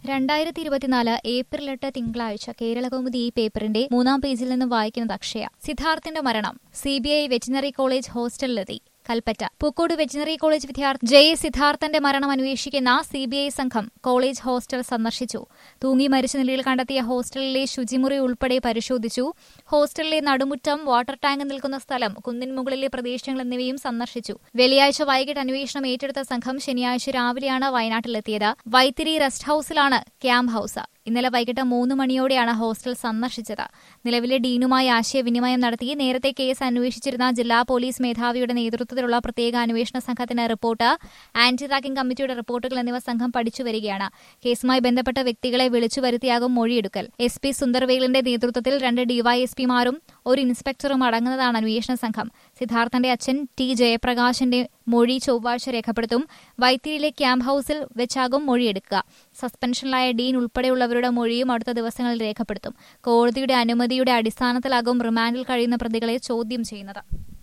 രണ്ടായിരത്തി ഇരുപത്തിനാല് ഏപ്രിൽ എട്ട് തിങ്കളാഴ്ച കേരളകൗമുദി ഈ പേപ്പറിന്റെ മൂന്നാം പേജിൽ നിന്ന് വായിക്കുന്നത് അക്ഷയ സിദ്ധാർത്ഥിന്റെ മരണം സിബിഐ വെറ്റിനറി കോളേജ് ഹോസ്റ്റലിലെത്തി കൽപ്പറ്റ പൂക്കോട് വെറ്റിനറി കോളേജ് വിദ്യാർത്ഥി ജെ സിദ്ധാർത്ഥന്റെ മരണം അന്വേഷിക്കുന്ന സിബിഐ സംഘം കോളേജ് ഹോസ്റ്റൽ സന്ദർശിച്ചു തൂങ്ങി മരിച്ച നിലയിൽ കണ്ടെത്തിയ ഹോസ്റ്റലിലെ ശുചിമുറി ഉൾപ്പെടെ പരിശോധിച്ചു ഹോസ്റ്റലിലെ നടുമുറ്റം വാട്ടർ ടാങ്ക് നിൽക്കുന്ന സ്ഥലം കുന്നിൻ മുകളിലെ പ്രദേശങ്ങൾ എന്നിവയും സന്ദർശിച്ചു വെള്ളിയാഴ്ച വൈകിട്ട് അന്വേഷണം ഏറ്റെടുത്ത സംഘം ശനിയാഴ്ച രാവിലെയാണ് വയനാട്ടിലെത്തിയത് വൈത്തിരി റെസ്റ്റ് ഹൌസിലാണ് ക്യാമ്പ് ഹൌസ് ഇന്നലെ വൈകിട്ട് മൂന്ന് മണിയോടെയാണ് ഹോസ്റ്റൽ സന്ദർശിച്ചത് നിലവിലെ ഡീനുമായി ആശയവിനിമയം നടത്തി നേരത്തെ കേസ് അന്വേഷിച്ചിരുന്ന ജില്ലാ പോലീസ് മേധാവിയുടെ നേതൃത്വത്തിലുള്ള പ്രത്യേക അന്വേഷണ സംഘത്തിന് റിപ്പോർട്ട് ആന്റി റാക്കിംഗ് കമ്മിറ്റിയുടെ റിപ്പോർട്ടുകൾ എന്നിവ സംഘം പഠിച്ചു വരികയാണ് കേസുമായി ബന്ധപ്പെട്ട വ്യക്തികളെ വിളിച്ചു വരുത്തിയാകും മൊഴിയെടുക്കൽ എസ് പി സുന്ദർവേലിന്റെ നേതൃത്വത്തിൽ രണ്ട് ഡിവൈഎസ്പിമാരും ഒരു ഇൻസ്പെക്ടറും അടങ്ങുന്നതാണ് അന്വേഷണ സംഘം സിദ്ധാർത്ഥന്റെ അച്ഛൻ ടി ജയപ്രകാശിന്റെ മൊഴി ചൊവ്വാഴ്ച രേഖപ്പെടുത്തും വൈത്തിരിയിലെ ക്യാമ്പ് ഹൌസിൽ വെച്ചാകും മൊഴിയെടുക്കുക സസ്പെൻഷനിലായ ഡീൻ ഉൾപ്പെടെയുള്ളവരുടെ മൊഴിയും അടുത്ത ദിവസങ്ങളിൽ രേഖപ്പെടുത്തും കോടതിയുടെ അനുമതിയുടെ അടിസ്ഥാനത്തിലാകും റിമാൻഡിൽ കഴിയുന്ന പ്രതികളെ ചോദ്യം ചെയ്യുന്നത്